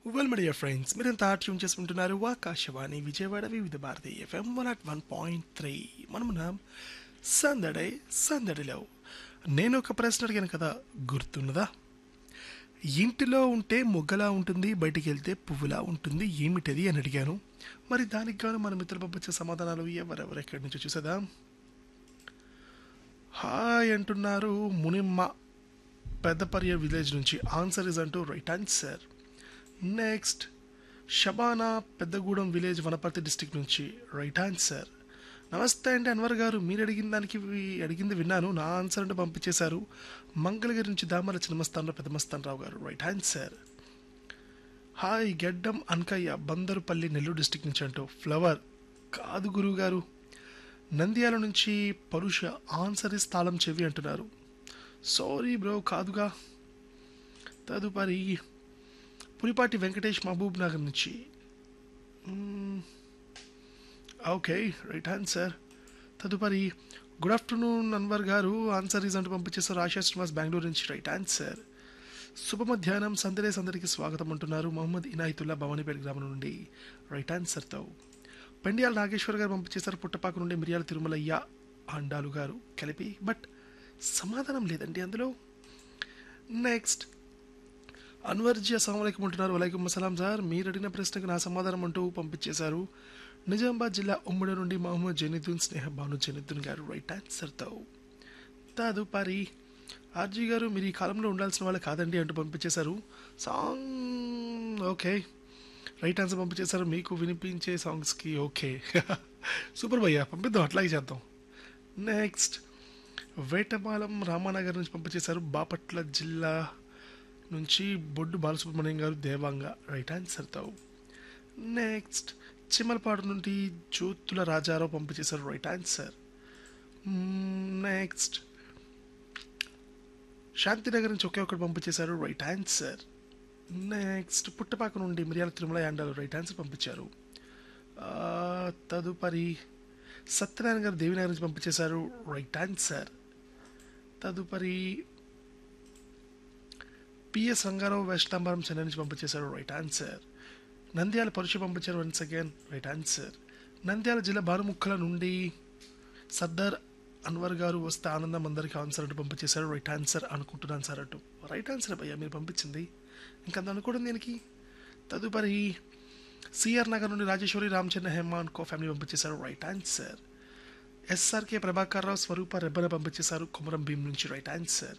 Well media friends మీరంతా tune చేసుకుంటున్నారు Akashvani Vijayawada Vividh Bharati FM one at one point three మనమున్నాం సందడే సందడిలో నేను ఒక ప్రశ్న అడిగాను కదా గుర్తున్నదా ఇంటిలో ఉంటే మొగ్గలా ఉంటుంది బయటికి వెళ్తే పువ్వులా ఉంటుంది ఏమిటది అని అడిగాను మరి దానికి గాను మన మిత్రులు పంపించే సమాధానాలు ఎవరెవరు ఎక్కడి నుంచి చూసేదా హాయ్ అంటున్నారు మునిమ్మ పెద్దపర్య విలేజ్ నుంచి ఆన్సర్ ఇస్ అంటూ right answer next Shabana Peddagudem village Wanaparthy district నుంచి రైట్ ఆన్సర్ నమస్తే అండి అన్వర్ గారు మీరు అడిగిన దానికి వి- అడిగింది విన్నాను నా ఆన్సర్ అంటే పంపించేశారు మంగళగిరి నుంచి దామల చిన్నమస్తాన్లో పెద్దమస్తాన్ రావు గారు రైట్ ఆన్సర్ హాయ్ గెడ్డం అన్కయ్య బందరుపల్లి నెల్లూరు డిస్టిక్ నుంచి అంటూ ఫ్లవర్ కాదు గురువు గారు నంద్యాల నుంచి పరుష ఆన్సర్ ఇస్ తాళం చెవి అంటున్నారు సారీ బ్రో కాదుగా తదుపరి పులిపాటి వెంకటేష్ మహబూబ్ నగర్ నుంచి మ్మ్. ఓకే రైట్ ఆన్సర్ తదుపరి గుడ్ ఆఫ్టర్నూన్ అన్వర్ గారు ఆన్సర్ ఈజ్ అంటూ పంపించేస్తారు ఆశా శ్రీనివాస్ బెంగళూరు నుంచి రైట్ ఆన్సర్ శుభ మధ్యాహ్నం సందడే సందడికి స్వాగతం అంటున్నారు మొహమ్మద్ ఇనాయతుల్లా భవానీపేట గ్రామం నుండి రైట్ ఆన్సర్తో పెండియాల నాగేశ్వర్ గారు పంపించేశారు పుట్టపాక నుండి మిరియాల తిరుమలయ్య అండాలు గారు కలిపి బట్ సమాధానం లేదండి అందులో నెక్స్ట్ అన్వర్జీ అస్సలం అంటున్నారు వలైకుమ్ అస్సలాం సార్ మీరు అడిగిన ప్రశ్నకు నా సమాధానం అంటూ పంపించేశారు నిజామాబాద్ జిల్లా ఉమ్మడి నుండి మహమ్మద్ జనీదున్ స్నేహ భాను జనీదున్ గారు రైట్ ఆన్సర్తో తదుపరి ఆర్జీ గారు మీరు ఈ కాలంలో ఉండాల్సిన వాళ్ళు కాదండి అంటూ పంపించేశారు సాంగ్ ఓకే రైట్ ఆన్సర్ పంపించేశారు మీకు వినిపించే సాంగ్స్కి ఓకే సూపర్ భయ్యా పంపిద్దాం అట్లాగే చేద్దాం నెక్స్ట్ వేటపాలెం రామానగర్ నుంచి పంపించేశారు బాపట్ల జిల్లా నుంచి బొడ్డు బాలసుబ్రహ్మణ్యం గారు దేవాంగ రైట్ ఆన్సర్తో నెక్స్ట్ చిమ్మలపాడు నుండి జ్యోతుల రాజారావు పంపించేశారు రైట్ ఆన్సర్ నెక్స్ట్ శాంతినగర్ నుంచి ఒకే ఒకటి పంపించేశారు రైట్ ఆన్సర్ నెక్స్ట్ పుట్టపాక నుండి మిరియాల తిరుమల యాండాలు రైట్ ఆన్సర్ పంపించారు ఆ, తదుపరి సత్యనారాయణ గారు దేవినగర్ నుంచి పంపించేశారు రైట్ ఆన్సర్ తదుపరి పిఎస్ రంగారావు వెస్టాంబరం చెన్నై నుంచి పంపించేశారు రైట్ ఆన్సర్ నంద్యాల పరుష పంపించారు once again right answer Nandyala జిల్లా బారుముక్కల నుండి సర్దార్ అన్వర్ గారు వస్తే ఆనందం అందరికీ ఆన్సర్ అంటూ పంపించేశారు రైట్ ఆన్సర్ అనుకుంటున్నాను సార్ అంటూ రైట్ ఆన్సర్ భయ్యా మీరు పంపించింది ఇంకా అంత అనుకోవడం దీనికి తదుపరి సిఆర్ నగర్ నుండి రాజేశ్వరి రామచంద్ర హేమాన్ కో ఫ్యామిలీ పంపించేశారు right answer SRK Prabhakar Rao Swaroopa Rebbana పంపించేశారు కొమరం భీం నుంచి రైట్ ఆన్సర్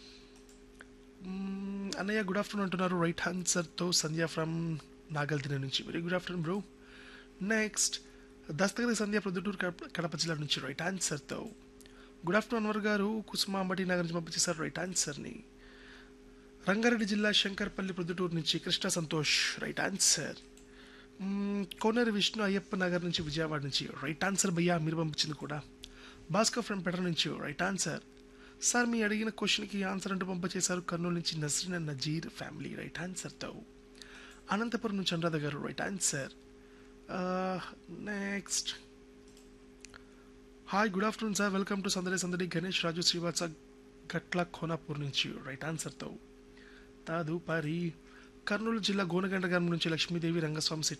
మ్మ్, అన్నయ్య గుడ్ ఆఫ్టర్నూన్ అంటున్నారు రైట్ ఆన్సర్తో సంధ్య ఫ్రమ్ నాగల్దిన నుంచి very good afternoon bro next Dastagiri Sandhya Proddatur కడప- కడప జిల్లా నుంచి రైట్ ఆన్సర్తో గుడ్ ఆఫ్టర్నూన్ అన్వర్ గారు కుసుమాంబటి నగర్ నుంచి పంపించేశారు రైట్ ఆన్సర్ని రంగారెడ్డి జిల్లా శంకర్పల్లి ప్రొద్దుటూరు నుంచి కృష్ణ సంతోష్ రైట్ ఆన్సర్ మ్మ్, కోనేరు విష్ణు అయ్యప్ప నగర్ నుంచి విజయవాడ నుంచి రైట్ ఆన్సర్ భయ్యా మీరు పంపించింది కూడా భాస్కర్ ఫ్రమ్ పెటర్ నుంచి రైట్ ఆన్సర్ సార్ మీ అడిగిన క్వశ్చన్కి ఆన్సర్ అంటూ పంపించేశారు కర్నూలు నుంచి Nasreen and Nazeer family right ఆన్సర్తో అనంతపురం నుంచి అనురాధ గారు right answer next hi good afternoon sir welcome to Sandadi Sandadi Ganesh రాజు శ్రీవాత్స గట్ల ఖోనాపూర్ నుంచి రైట్ ఆన్సర్తో తదుపరి కర్నూలు జిల్లా గోనగండ గ్రామం నుంచి లక్ష్మీదేవి రంగస్వామి శెట్టి